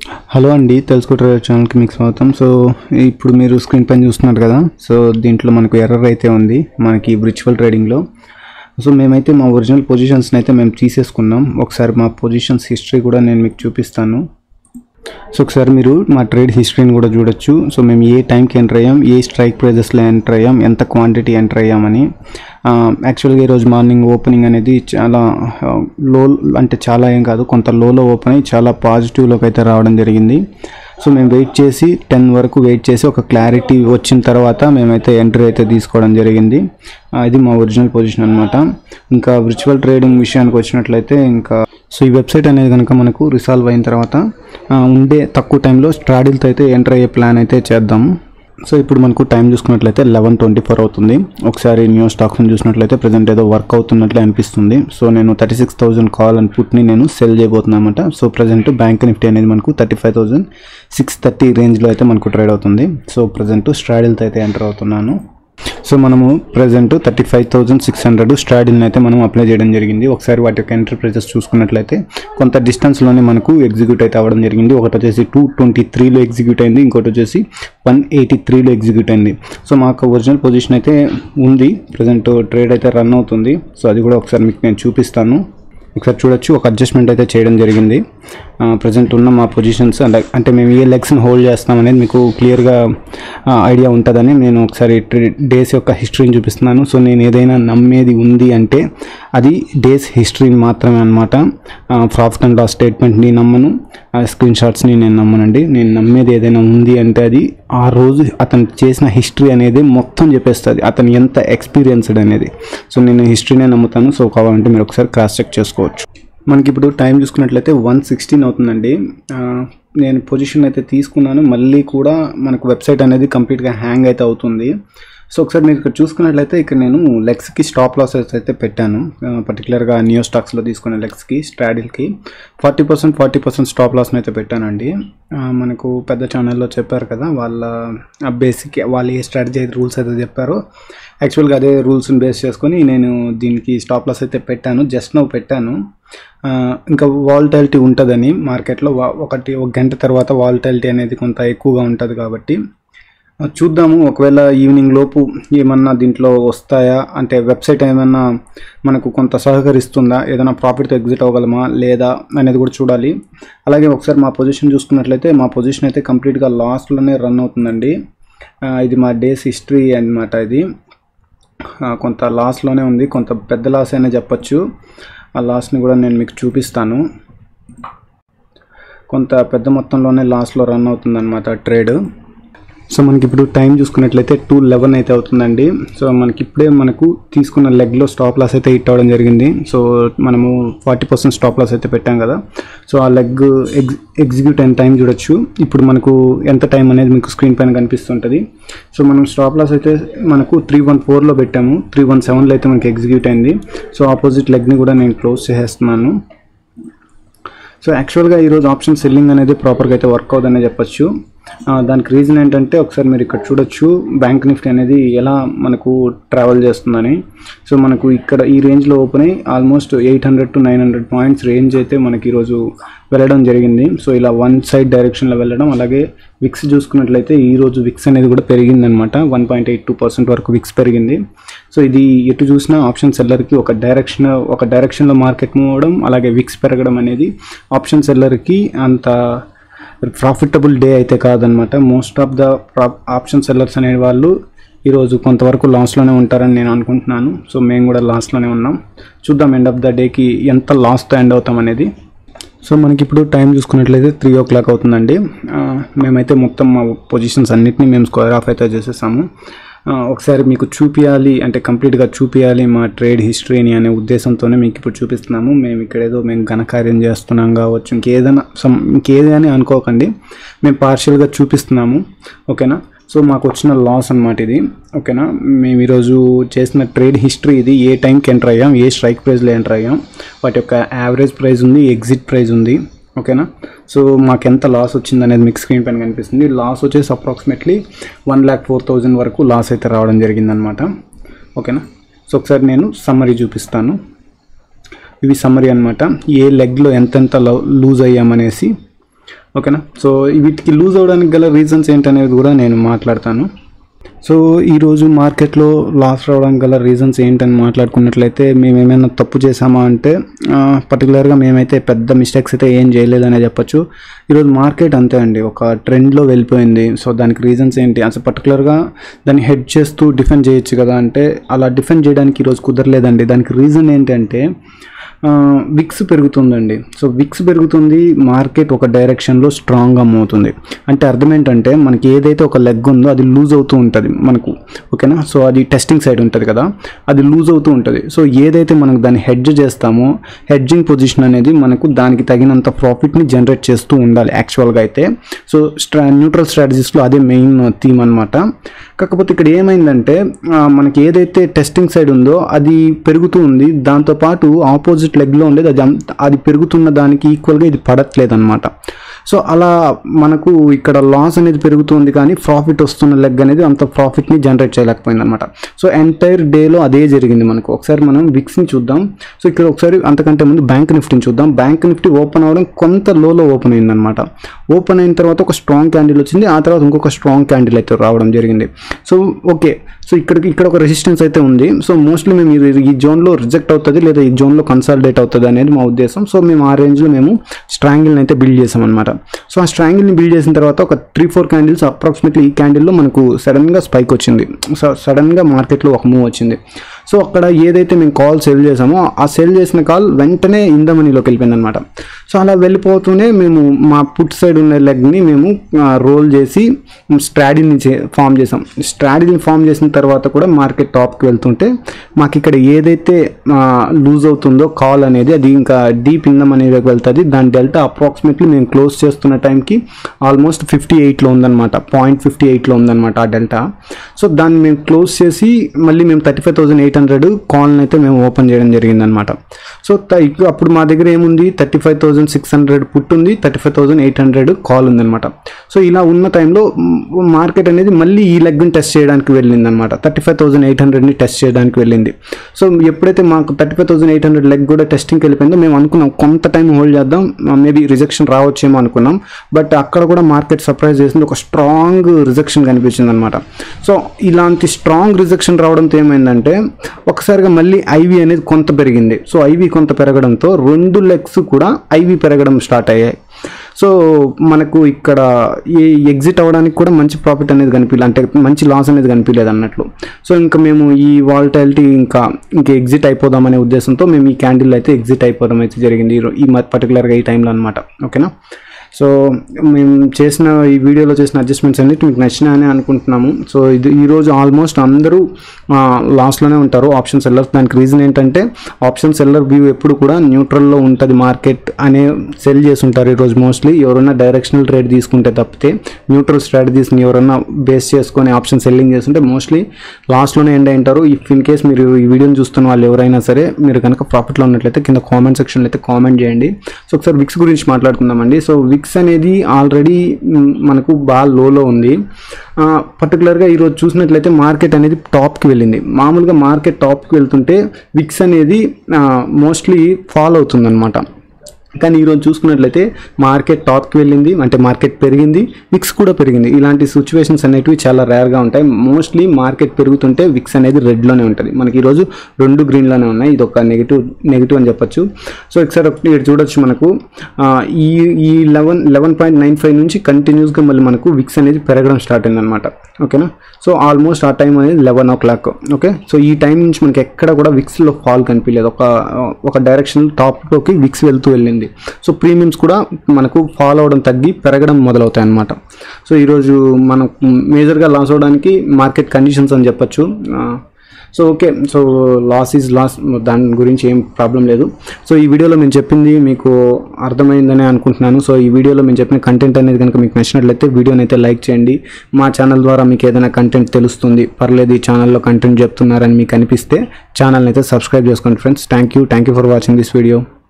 hello అండి తెలుసుకుంటారు ఛానల్కి మీకు స్వాగతం సో ఇప్పుడు మీరు స్క్రీన్ పైన చూస్తున్నారు కదా సో దీంట్లో మనకు ఎర్రర్ అయితే ఉంది మనకి విర్చువల్ ట్రేడింగ్లో సో మేమైతే మా ఒరిజినల్ పొజిషన్స్ని అయితే మేము తీసేసుకున్నాం ఒకసారి మా పొజిషన్స్ హిస్టరీ కూడా నేను మీకు చూపిస్తాను సో ఒకసారి మీరు మా ట్రేడ్ హిస్టరీని కూడా చూడొచ్చు సో మేము ఏ టైంకి ఎంటర్ అయ్యాం ఏ స్ట్రైక్ ప్రైజెస్లో ఎంటర్ అయ్యాం ఎంత క్వాంటిటీ ఎంటర్ అయ్యామని యాక్చువల్గా ఈరోజు మార్నింగ్ ఓపెనింగ్ అనేది చాలా లో అంటే చాలా ఏం కాదు కొంత లోలో ఓపెన్ అయ్యి చాలా పాజిటివ్లోకి అయితే రావడం జరిగింది సో మేము వెయిట్ చేసి టెన్ వరకు వెయిట్ చేసి ఒక క్లారిటీ వచ్చిన తర్వాత మేమైతే ఎంట్రీ అయితే తీసుకోవడం జరిగింది ఆ, ఇది మా ఒరిజినల్ పొజిషన్ అనమాట ఇంకా విర్చువల్ ట్రేడింగ్ విషయానికి వచ్చినట్లయితే ఇంకా సో ఈ వెబ్సైట్ అనేది కనుక మనకు రిసాల్వ్ అయిన తర్వాత ఆ, ఉండే తక్కువ టైంలో స్ట్రాడిల్తో అయితే ఎంటర్ అయ్యే ప్లాన్ అయితే చేద్దాము సో ఇప్పుడు మనకు టైం చూసుకున్నట్లయితే లెవెన్ ట్వంటీ ఫోర్ అవుతుంది ఒకసారి న్యూ స్టాక్స్ని చూసినట్లయితే ప్రజెంట్ ఏదో వర్క్ అవుతున్నట్లే అనిపిస్తుంది సో నేను thirty six thousand call and పుట్ని నేను సెల్ చేయబోతున్నాను అనమాట సో ప్రజెంట్ బ్యాంక్ నిఫ్టీ అనేది మనకు thirty five thousand six thirty రేంజ్లో అయితే మనకు ట్రేడ్ అవుతుంది సో ప్రజెంట్ స్ట్రాడిల్తో అయితే ఎంటర్ అవుతున్నాను సో మనము present thirty five thousand six hundred స్ట్రాడిల్ని అయితే మనం అప్లై చేయడం జరిగింది ఒకసారి వాటి యొక్క ఎంట్రీ ప్రైజెస్ చూసుకున్నట్లయితే కొంత డిస్టెన్స్లోనే మనకు ఎగ్జిక్యూట్ అయితే అవ్వడం జరిగింది ఒకటి వచ్చేసి టూ ట్వంటీ త్రీలో ఎగ్జిక్యూట్ అయింది ఇంకోటి వచ్చేసి వన్ ఎయిటీ త్రీలో ఎగ్జిక్యూట్ అయింది సో మాకు ఒరిజినల్ పొజిషన్ అయితే ఉంది ప్రజెంట్ ట్రేడ్ అయితే రన్ అవుతుంది సో అది కూడా ఒకసారి మీకు నేను చూపిస్తాను ఒకసారి చూడొచ్చు ఒక అడ్జస్ట్మెంట్ అయితే చేయడం జరిగింది ప్రజెంట్ ఉన్న మా పొజిషన్స్ అంటే మేము ఏ లెగ్స్ని హోల్డ్ చేస్తాం అనేది మీకు క్లియర్గా ఐడియా ఉంటుందని నేను ఒకసారి డేస్ యొక్క హిస్టరీని చూపిస్తున్నాను సో నేను ఏదైనా నమ్మేది ఉంది అంటే అది డేస్ హిస్టరీని మాత్రమే అనమాట ప్రాఫిట్ అండ్ లాస్ స్టేట్మెంట్ని నమ్మను స్క్రీన్ షాట్స్ని నేను నమ్మనండి నేను నమ్మేది ఏదైనా ఉంది అంటే అది ఆ రోజు అతను చేసిన హిస్టరీ అనేది మొత్తం చెప్పేస్తుంది అతను ఎంత ఎక్స్పీరియన్స్డ్ అనేది సో నేను హిస్టరీనే నమ్ముతాను సో కావాలంటే మీరు ఒకసారి క్రాస్ చెక్ చేసుకోవచ్చు మనకి ఇప్పుడు టైం చూసుకున్నట్లయితే వన్ సిక్స్టీన్ అవుతుందండి ఆ, నేను పొజిషన్ అయితే తీసుకున్నాను మళ్ళీ కూడా మనకు వెబ్సైట్ అనేది కంప్లీట్గా హ్యాంగ్ అయితే అవుతుంది సో ఒకసారి మీరు ఇక్కడ చూసుకున్నట్లయితే ఇక్కడ నేను లెగ్స్కి స్టాప్ లాసెస్ అయితే పెట్టాను పర్టికులర్గా న్యూ స్టాక్స్లో తీసుకున్న లెగ్స్కి స్ట్రాడిల్కి forty percent forty percent stop లాస్ని అయితే పెట్టానండి ఆ, మనకు పెద్ద ఛానల్లో చెప్పారు కదా వాళ్ళ బేసిక్ వాళ్ళు ఏ స్ట్రాటజీ రూల్స్ అయితే చెప్పారో యాక్చువల్గా అదే రూల్స్ని బేస్ చేసుకొని నేను దీనికి స్టాప్ లాస్ అయితే పెట్టాను జస్ట్ నవ్వు పెట్టాను ఆ, ఇంకా వాల్టాలిటీ ఉంటుందని మార్కెట్లో వా- ఒకటి ఒక గంట తర్వాత వాల్టాలిటీ అనేది కొంత ఎక్కువగా ఉంటుంది కాబట్టి ఆ, చూద్దాము ఒకవేళ ఈవినింగ్ లోపు ఏమన్నా దీంట్లో వస్తాయా అంటే వెబ్సైట్ ఏమన్నా మనకు కొంత సహకరిస్తుందా ఏదైనా ప్రాఫిట్తో ఎగ్జిట్ అవ్వగలమా లేదా అనేది కూడా చూడాలి అలాగే ఒకసారి మా పొజిషన్ చూసుకున్నట్లయితే మా పొజిషన్ అయితే కంప్లీట్గా లాస్ట్లోనే రన్ అవుతుందండి ఆ, ఇది మా డేస్ హిస్టరీ అన్నమాట ఇది ఆ, కొంత లాస్లోనే ఉంది కొంత పెద్ద లాస్ అయినా చెప్పచ్చు ఆ లాస్ని కూడా నేను మీకు చూపిస్తాను కొంత పెద్ద మొత్తంలోనే లాస్లో రన్ అవుతుందన్నమాట ట్రేడ్ సో మనకి ఇప్పుడు టైం చూసుకున్నట్లయితే టూ లెవెన్ అయితే అవుతుందండి సో మనకి ఇప్పుడే మనకు తీసుకున్న లెగ్లో స్టాప్ లాస్ అయితే హిట్ అవ్వడం జరిగింది సో మనము ఫార్టీ పర్సెంట్ స్టాప్ లాస్ అయితే పెట్టాం కదా సో ఆ లెగ్ ఎగ్జ్ ఎగ్జిక్యూట్ అయిన టైం చూడొచ్చు ఇప్పుడు మనకు ఎంత టైం అనేది మీకు స్క్రీన్ పైన కనిపిస్తుంటుంది సో మనం స్టాప్ లాస్ అయితే మనకు త్రీ వన్ ఫోర్లో పెట్టాము త్రీ వన్ సెవెన్లో అయితే మనకి ఎగ్జిక్యూట్ అయింది సో ఆపోజిట్ లెగ్ని కూడా నేను క్లోజ్ చేసేస్తున్నాను సో యాక్చువల్గా ఈరోజు ఆప్షన్ సెల్లింగ్ అనేది ప్రాపర్గా అయితే వర్క్ అవుతుందనే చెప్పొచ్చు ఆ, దానికి రీజన్ ఏంటంటే ఒకసారి మీరు ఇక్కడ చూడొచ్చు బ్యాంక్ నిఫ్టీ అనేది ఎలా మనకు ట్రావెల్ చేస్తుందని సో మనకు ఇక్కడ ఈ రేంజ్లో ఓపెన్ అయ్యి almost eight hundred to nine hundred points range అయితే మనకి ఈరోజు వెళ్ళడం జరిగింది సో ఇలా వన్ సైడ్ డైరెక్షన్లో వెళ్ళడం అలాగే విక్స్ చూసుకున్నట్లయితే ఈ రోజు విక్స్ అనేది కూడా పెరిగిందనమాట one point eight two percent వరకు విక్స్ పెరిగింది సో ఇది ఎటు చూసినా ఆప్షన్ సెల్లర్కి ఒక డైరెక్షన్ ఒక డైరెక్షన్లో మార్కెట్ మూవ్ అవ్వడం అలాగే విక్స్ పెరగడం అనేది ఆప్షన్ సెల్లర్కి అంత ప్రాఫిటబుల్ డే అయితే కాదనమాట most of the option sellers అనే వాళ్ళు ఈరోజు కొంతవరకు లాస్లోనే ఉంటారని నేను అనుకుంటున్నాను సో మేము కూడా లాస్లోనే ఉన్నాం చూద్దాం ఎండ్ ఆఫ్ ద డేకి ఎంత లాస్తో ఎండ్ అవుతాం అనేది సో మనకి ఇప్పుడు టైం చూసుకున్నట్లయితే త్రీ ఓ క్లాక్ అవుతుందండి ఆ, మేమైతే మొత్తం మా పొజిషన్స్ అన్నిటిని మేము స్క్వేర్ ఆఫ్ అయితే చేసేసాము ఆ, ఒకసారి మీకు చూపించాలి అంటే కంప్లీట్గా చూపించాలి మా ట్రేడ్ హిస్టరీని అనే ఉద్దేశంతోనే మీకు ఇప్పుడు చూపిస్తున్నాము మేము ఇక్కడ ఏదో మేము ఘనకార్యం చేస్తున్నాం కావచ్చు ఇంకేదైనా సమ్ ఇంకేది అని అనుకోకండి మేము పార్షియల్గా చూపిస్తున్నాము ఓకేనా సో మాకు వచ్చిన లాస్ అనమాట ఇది ఓకేనా మేము ఈరోజు చేసిన ట్రేడ్ హిస్టరీ ఇది ఏ టైంకి ఎంటర్ అయ్యాం ఏ స్ట్రైక్ ప్రైస్లో ఎంటర్ అయ్యాం వాటి యొక్క యావరేజ్ ప్రైస్ ఉంది ఎగ్జిట్ ప్రైస్ ఉంది ఓకేనా సో మాకు ఎంత లాస్ వచ్చింది అనేది మీకు స్క్రీన్ పైన కనిపిస్తుంది లాస్ వచ్చేసి approximately one lakh four thousand వరకు లాస్ అయితే రావడం జరిగిందనమాట ఓకేనా సో ఒకసారి నేను సమ్మరీ చూపిస్తాను ఇవి సమ్మరీ అనమాట ఏ లెగ్లో ఎంతెంత లూజ్ అయ్యామనేసి ఓకేనా సో వీటికి లూజ్ అవడానికి గల రీజన్స్ ఏంటనేది కూడా నేను మాట్లాడతాను సో ఈరోజు మార్కెట్లో లాస్ రావడానికి గల రీజన్స్ ఏంటని మాట్లాడుకున్నట్లయితే మేము ఏమైనా తప్పు చేసామా అంటే పర్టికులర్గా మేమైతే పెద్ద మిస్టేక్స్ అయితే ఏం చేయలేదనే చెప్పొచ్చు ఈరోజు మార్కెట్ అంతే అండి ఒక ట్రెండ్లో వెళ్ళిపోయింది సో దానికి రీజన్స్ ఏంటి అసలు పర్టికులర్గా దాన్ని హెడ్ చేస్తూ డిఫెండ్ చేయొచ్చు కదా అంటే అలా డిఫెండ్ చేయడానికి ఈరోజు కుదరలేదండి దానికి రీజన్ ఏంటంటే విక్స్ పెరుగుతుందండి సో విక్స్ పెరుగుతుంది మార్కెట్ ఒక డైరెక్షన్లో స్ట్రాంగ్గా అవుతుంది అంటే అర్థం ఏంటంటే మనకి ఏదైతే ఒక లెగ్ ఉందో అది లూజ్ అవుతూ ఉంటుంది మనకు ఓకేనా సో అది టెస్టింగ్ సైడ్ ఉంటుంది కదా అది లూజ్ అవుతూ ఉంటుంది సో ఏదైతే మనకు దాన్ని హెడ్జ్ చేస్తామో హెడ్జింగ్ పొజిషన్ అనేది మనకు దానికి తగినంత ప్రాఫిట్ని జనరేట్ చేస్తూ ఉండాలి యాక్చువల్గా అయితే సో స్ట్రా న్యూట్రల్ స్ట్రాటజీస్లో అదే మెయిన్ థీమ్ అనమాట కాకపోతే ఇక్కడ ఏమైందంటే ఆ, మనకి ఏదైతే టెస్టింగ్ సైడ్ ఉందో అది పెరుగుతూ ఉంది దాంతోపాటు ఆపోజిట్ లెగ్లో ఉండేది అది అంత- అది పెరుగుతున్న దానికి ఈక్వల్గా ఇది పడట్లేదు అనమాట సో అలా మనకు ఇక్కడ లాస్ అనేది పెరుగుతుంది కానీ ప్రాఫిట్ వస్తున్న లెగ్ అనేది అంత ప్రాఫిట్ని జనరేట్ చేయలేకపోయింది అనమాట సో ఎంటైర్ డేలో అదే జరిగింది మనకు ఒకసారి మనం విక్స్ని చూద్దాం సో ఇక్కడ ఒకసారి అంతకంటే ముందు బ్యాంక్ నిఫ్టీని చూద్దాం బ్యాంక్ నిఫ్టీ ఓపెన్ అవ్వడం కొంత లోలో ఓపెన్ అయిందనమాట ఓపెన్ అయిన తర్వాత ఒక స్ట్రాంగ్ క్యాండిల్ వచ్చింది ఆ తర్వాత ఇంకొక స్ట్రాంగ్ క్యాండిల్ అయితే రావడం జరిగింది సో ఓకే సో ఇక్కడికి ఇక్కడ ఒక రెసిస్టెన్స్ అయితే ఉంది సో మోస్ట్లీ మేము ఈ- ఈ జోన్లో రిజెక్ట్ అవుతుంది లేదా ఈ జోన్లో కన్సాలిడేట్ అవుతుంది అనేది మా ఉద్దేశం సో మేము ఆ రేంజ్లో మేము స్ట్రాంగిల్ని అయితే బిల్డ్ చేసాం అనమాట సో ఆ స్ట్రాంగిల్ని బిల్డ్ చేసిన తర్వాత ఒక త్రీ ఫోర్ క్యాండిల్స్ అప్రాక్సిమేట్లీ ఈ క్యాండిల్లో మనకు సడన్గా స్పైక్ వచ్చింది సో సడన్గా మార్కెట్లో ఒక మూవ్ వచ్చింది సో అక్కడ ఏదైతే మేము కాల్ సెల్ చేసామో ఆ సెల్ చేసిన కాల్ వెంటనే ఇందమనీలోకి వెళ్ళిపోయింది అనమాట సో అలా వెళ్ళిపోతూనే మేము మా పుట్ సైడ్ ఉన్న లెగ్ని మేము రోల్ చేసి స్ట్రాడీని ఫామ్ చేసాం స్ట్రాడీని ఫామ్ చేసిన తర్వాత కూడా మార్కెట్ టాప్కి వెళ్తుంటే మాకు ఇక్కడ ఏదైతే లూజ్ అవుతుందో కాల్ అనేది అది ఇంకా డీప్ ఇందమనీలోకి వెళ్తుంది దాని డెల్టా అప్రాక్సిమేట్లీ మేము క్లోజ్ చేస్తున్న టైంకి ఆల్మోస్ట్ ఫిఫ్టీ ఎయిట్లో ఉందన్నమాట పాయింట్ ఫిఫ్టీ ఎయిట్లో ఉందన్నమాట ఆ డెల్టా సో దాన్ని మేము క్లోజ్ చేసి మళ్ళీ మేము thirty five thousand eight hundred కాల్ని అయితే మేము ఓపెన్ చేయడం జరిగిందనమాట సో త- ఇక అప్పుడు మా దగ్గర ఏముంది thirty five thousand six hundred put ఉంది thirty five thousand eight hundred call ఉందన్నమాట సో ఇలా ఉన్న టైంలో మార్కెట్ అనేది మళ్ళీ ఈ లెగ్ని టెస్ట్ చేయడానికి వెళ్ళింది అనమాట థర్టీ ఫైవ్ థౌసండ్ ఎయిట్ హండ్రెడ్ని టెస్ట్ చేయడానికి వెళ్ళింది సో ఎప్పుడైతే మాకు thirty five thousand eight hundred leg కూడా టెస్టింగ్కి వెళ్ళిపోయిందో మేము అనుకున్నాం కొంత టైం హోల్డ్ చేద్దాం మేబీ రిజెక్షన్ రావచ్చేమో అనుకున్నాం బట్ అక్కడ కూడా మార్కెట్ సర్ప్రైజ్ చేసింది ఒక స్ట్రాంగ్ రిజెక్షన్ కనిపించింది అనమాట సో ఇలాంటి స్ట్రాంగ్ రిజెక్షన్ రావడంతో ఏమైందంటే ఒకసారిగా మళ్ళీ ఐవి అనేది కొంత పెరిగింది సో ఐవి కొంత పెరగడంతో రెండు లెగ్స్ కూడా ఐవి పెరగడం స్టార్ట్ అయ్యాయి సో మనకు ఇక్కడ ఈ ఎగ్జిట్ అవ్వడానికి కూడా మంచి ప్రాఫిట్ అనేది కనిపించలేదు అంటే మంచి లాస్ అనేది కనిపించలేదు అన్నట్లు సో ఇంకా మేము ఈ వాల్టాలిటీ ఇంకా ఇంకా ఎగ్జిట్ అయిపోదామనే ఉద్దేశంతో మేము ఈ క్యాండిల్ అయితే ఎగ్జిట్ అయిపోవడం అయితే జరిగింది ఈ రో- ఈ పర్టికులర్గా ఈ టైంలో అనమాట ఓకేనా సో మేము చేసిన ఈ వీడియోలో చేసిన అడ్జస్ట్మెంట్స్ అన్నిటి మీకు నచ్చినాయని అనుకుంటున్నాము సో ఇది ఈరోజు ఆల్మోస్ట్ అందరూ లాస్లోనే ఉంటారు ఆప్షన్ సెల్లర్స్ దానికి రీజన్ ఏంటంటే ఆప్షన్ సెల్లర్ వ్యూ ఎప్పుడు కూడా న్యూట్రల్లో ఉంటుంది మార్కెట్ అనే సెల్ చేసి ఉంటారు ఈరోజు మోస్ట్లీ ఎవరైనా డైరెక్షనల్ ట్రేడ్ తీసుకుంటే తప్పితే న్యూట్రల్ స్ట్రాటజీస్ని ఎవరైనా బేస్ చేసుకొని ఆప్షన్ సెల్లింగ్ చేస్తుంటే మోస్ట్లీ లాస్ట్లోనే ఎండ్ అయింటారు ఇఫ్ ఇన్ కేస్ మీరు ఈ వీడియోని చూస్తున్న వాళ్ళు ఎవరైనా సరే మీరు కనుక ప్రాఫిట్లో ఉన్నట్లయితే కింద కామెంట్ సెక్షన్లో అయితే కామెంట్ చేయండి సో ఒకసారి విక్స్ గురించి మాట్లాడుకుందామండి సో విక్స్ అనేది ఆల్రెడీ మనకు బాగా లోలో ఉంది పర్టికులర్గా ఈరోజు చూసినట్లయితే మార్కెట్ అనేది టాప్కి వెళ్ళింది మామూలుగా మార్కెట్ టాప్కి వెళ్తుంటే విక్స్ అనేది మోస్ట్లీ ఫాలో అవుతుందన్నమాట కానీ ఈరోజు చూసుకున్నట్లయితే మార్కెట్ టాప్కి వెళ్ళింది అంటే మార్కెట్ పెరిగింది విక్స్ కూడా పెరిగింది ఇలాంటి సిచ్యువేషన్స్ అనేటివి చాలా రేర్గా ఉంటాయి మోస్ట్లీ మార్కెట్ పెరుగుతుంటే విక్స్ అనేది రెడ్లోనే ఉంటుంది మనకి ఈరోజు రెండు గ్రీన్లోనే ఉన్నాయి ఇది ఒక నెగిటివ్ నెగిటివ్ అని చెప్పొచ్చు సో ఒకసారి ఒకటి ఇక్కడ చూడొచ్చు మనకు ఆ, ఈ ఈ eleven eleven point nine five నుంచి కంటిన్యూస్గా మళ్ళీ మనకు విక్స్ అనేది పెరగడం స్టార్ట్ అయిందనమాట ఓకేనా సో ఆల్మోస్ట్ ఆ టైం అనేది eleven o'clock okay so ఈ టైం నుంచి మనకి ఎక్కడ కూడా విక్స్లో ఫాల్ కనిపించలేదు ఒక ఒక డైరెక్షన్ టాప్లోకి విక్స్ వెళ్తూ వెళ్ళింది సో ప్రీమియమ్స్ కూడా మనకు ఫాల్ అవడం తగ్గి పెరగడం మొదలవుతాయి అన్నమాట సో ఈరోజు మనం మేజర్గా లాస్ అవడానికి మార్కెట్ కండిషన్స్ అని చెప్పొచ్చు ఆ, so okay so loss is loss దాని గురించి ఏం ప్రాబ్లం లేదు సో ఈ వీడియోలో మేము చెప్పింది మీకు అర్థమైందని అనుకుంటున్నాను సో ఈ వీడియోలో మేము చెప్పిన కంటెంట్ అనేది కనుక మీకు నచ్చినట్లయితే వీడియోని అయితే లైక్ చేయండి మా ఛానల్ ద్వారా మీకు ఏదైనా కంటెంట్ తెలుస్తుంది పర్లేదు ఈ ఛానల్లో కంటెంట్ చెప్తున్నారని మీకు అనిపిస్తే ఛానల్ని అయితే సబ్స్క్రైబ్ చేసుకోండి friends thank you thank you for watching this video